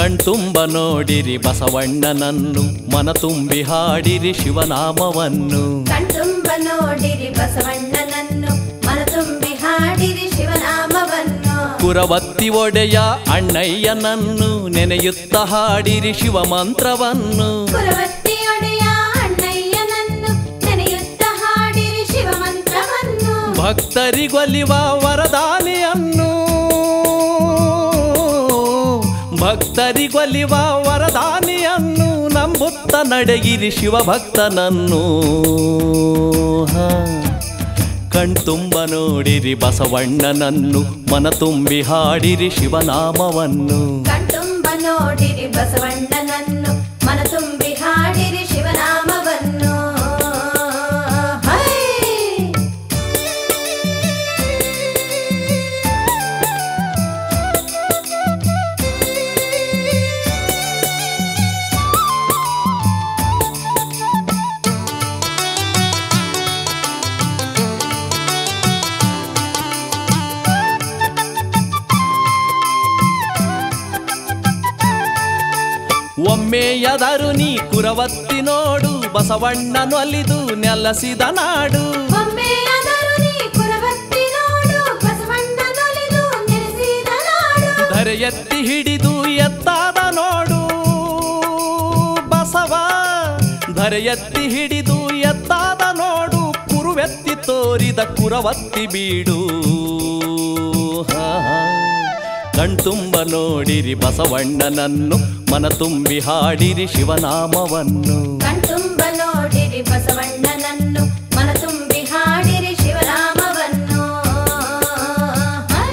ಕಣ್ತುಂಬ ನೋಡಿರಿ ಬಸವಣ್ಣನನ್ನು ಮನ ತುಂಬಿ ಹಾಡಿರಿ ಶಿವನಾಮವನ್ನು ಕಣ್ತುಂಬ ನೋಡಿರಿ ಬಸವಣ್ಣನನ್ನು ಮನ ತುಂಬಿ ಹಾಡಿರಿ ಶಿವನಾಮವನ್ನು ಕುರವತ್ತಿ ಒಡೆಯ ಅಣ್ಣಯ್ಯನನ್ನು ನೆನೆಯುತ್ತ ಹಾಡಿರಿ ಶಿವ ಮಂತ್ರವನ್ನು ಕುರವತ್ತಿಯೊಡೆಯ ಅಣ್ಣಯ್ಯನನ್ನು ನೆನೆಯುತ್ತ ಹಾಡಿರಿ ಶಿವ ಮಂತ್ರವನ್ನು ಭಕ್ತರಿಗೊಲಿವ ವರದಾನಿಯನ್ನು ಭಕ್ತರಿಗೊಲಿವ ವರದಾನಿಯನ್ನು ನಂಬುತ್ತ ನಡೆಗಿರಿ ಶಿವಭಕ್ತನನ್ನು ಹಾ. ಕಣ್ತುಂಬ ನೋಡಿರಿ ಬಸವಣ್ಣನನ್ನು ಮನ ತುಂಬಿ ಹಾಡಿರಿ ಶಿವನಾಮವನ್ನು ಕಣ್ತುಂಬ ನೋಡಿರಿ ಬಸವಣ್ಣನನ್ನು ಮನ ತುಂಬಿ ಹಾಡಿರಿ ಶಿವನಾಮವನ್ನು ಹೈ! ಒಮ್ಮೆಯದರು ನೀ ಕುರವತ್ತಿ ನೋಡು ಬಸವಣ್ಣನೊಲಿದು ನೆಲಸಿದ ನಾಡು ಒಮ್ಮೆಯಾದರೂ ನೀ ಕುರವತ್ತಿ ನೋಡು ಬಸವಣ್ಣನೊಲಿದು ನೆಲೆಸಿದ ನಾಡು ಧರೆ ಎತ್ತಿ ಹಿಡಿದು ಎತ್ತಾದ ನೋಡು ಬಸವ ಧರೆ ಎತ್ತಿ ಹಿಡಿದು ಎತ್ತಾದ ನೋಡು ಕುರುವೆತ್ತಿ ತೋರಿದ ಕುರವತ್ತಿ ಬೀಡು ಹಾ. ಕಣ್ತುಂಬ ನೋಡಿರಿ ಬಸವಣ್ಣನನ್ನು ಮನ ತುಂಬಿ ಹಾಡಿರಿ ಶಿವನಾಮವನ್ನು ಕಣ್ತುಂಬ ನೋಡಿರಿ ಬಸವಣ್ಣನನ್ನು ಮನ ತುಂಬಿ ಹಾಡಿರಿ ಶಿವನಾಮವನ್ನು ಹೈ!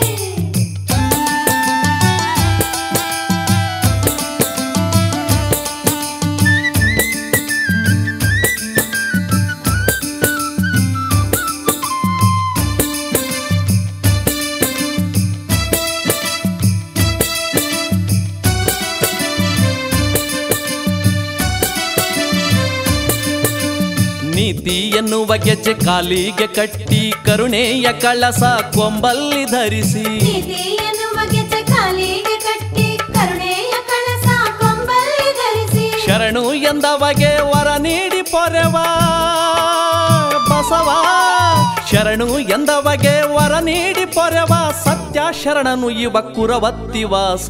ನೀತಿ ಎನ್ನುವ ಗೆಜ್ಜೆ ಕಾಲಿಗೆ ಕಟ್ಟಿ ಕರುಣೆಯ ಕಳಸ ಕೊಂಬಲ್ಲಿ ಧರಿಸಿ ನೀತಿ ಎನ್ನುವ ಗೆಜ್ಜೆ ಕಾಲಿಗೆ ಕಟ್ಟಿ ಕರುಣೆಯ ಕಳಸ ಕೊಂಬಲ್ಲಿ ಧರಿಸಿ ಶರಣು ಎಂದವಗೆ ವರ ನೀಡಿ ಪೊರೆವ ಬಸವ ಶರಣು ಎಂದವಗೆ ವರ ನೀಡಿ ಪೊರೆವ ಸತ್ಯ ಶರಣನು ಇವ ಕುರವತ್ತಿ ವಾಸ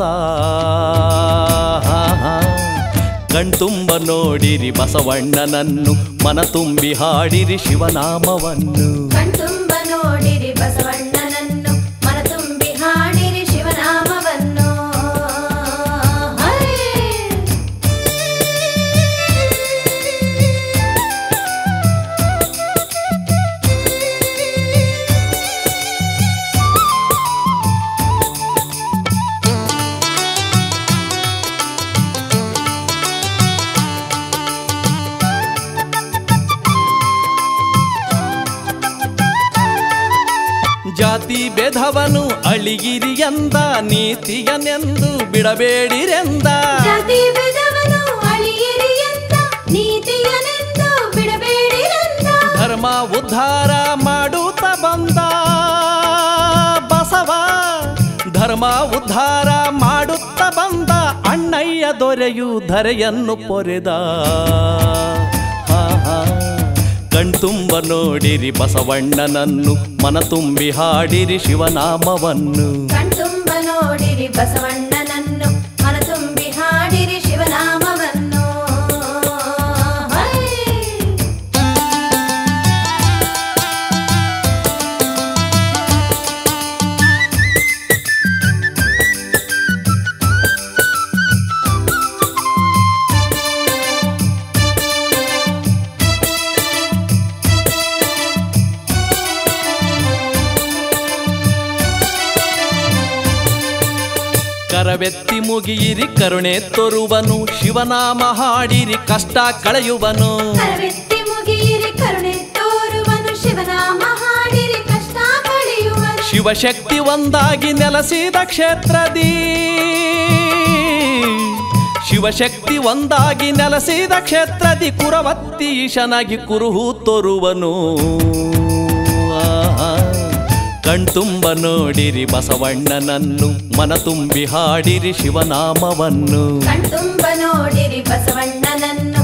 ಕಣ್ತುಂಬ ನೋಡಿರಿ ಬಸವಣ್ಣನನ್ನು ಮನ ತುಂಬಿ ಹಾಡಿರಿ ಶಿವನಾಮವನ್ನು ಕಣ್ತುಂಬ ನೋಡಿರಿ ಬಸವಣ್ಣನನ್ನು ಮನ ತುಂಬಿ ಹಾಡಿರಿ ಶಿವನಾಮವನ್ನು ಹೈ! ಜಾತಿ ಭೇದವನು ಅಳಿಗಿರಿ ಎಂದ ನೀತಿಯನೆಂದು ಬಿಡಬೇಡಿರೆಂದ ಜಾತಿ ಭೇದವನ್ನು ಅಳಿಯಿರಿ ಎಂದ ನೀತಿಯನೆಂದು ಬಿಡಬೇಡಿರೆಂದ ಧರ್ಮ ಉದ್ಧಾರ ಮಾಡುತ್ತ ಬಂದ ಬಸವ ಧರ್ಮ ಉದ್ಧಾರ ಮಾಡುತ್ತ ಬಂದ ಅಣ್ಣಯ್ಯ ದೊರೆಯು ಧರೆಯನ್ನು ಪೊರೆದ ಹಾ, ಹಾ. ಕಣ್ತುಂಬ ನೋಡಿರಿ ಬಸವಣ್ಣನನ್ನು ಮನ ತುಂಬಿ ಹಾಡಿರಿ ಶಿವನಾಮವನ್ನು ಕಣ್ತುಂಬ ನೋಡಿರಿ ಬಸವಣ್ಣನನ್ನು ಮನ ತುಂಬಿ ಹಾಡಿರಿ ಶಿವನಾಮವನ್ನು ಹೈ! ಕರವೆತ್ತಿ ಮುಗಿಯಿರಿ ಕರುಣೆ ತೋರುವನು ಶಿವನಾಮ ಹಾಡಿರಿ ಕಷ್ಟ ಕಳೆಯುವನು ಕರವೆತ್ತಿ ಮುಗಿಯಿರಿ ಕರುಣೆ ತೋರುವನು ಶಿವನಾಮ ಹಾಡಿರಿ ಕಷ್ಟ ಕಳೆಯುವನು ಶಿವಶಕ್ತಿ ಒಂದಾಗಿ ನೆಲೆಸಿದ ಕ್ಷೇತ್ರದಿ ಶಿವಶಕ್ತಿ ಒಂದಾಗಿ ನೆಲೆಸಿದ ಕ್ಷೇತ್ರದಿ ಕುರವತ್ತಿ ಈಶನಾಗಿ ಕುರುಹು ತೋರುವನು ಆಹಾ. ಕಣ್ತುಂಬ ನೋಡಿರಿ ಬಸವಣ್ಣನನ್ನು ಮನ ತುಂಬಿ ಹಾಡಿರಿ ಶಿವನಾಮವನ್ನು ಕಣ್ತುಂಬ ನೋಡಿರಿ ಬಸವಣ್ಣನನ್ನು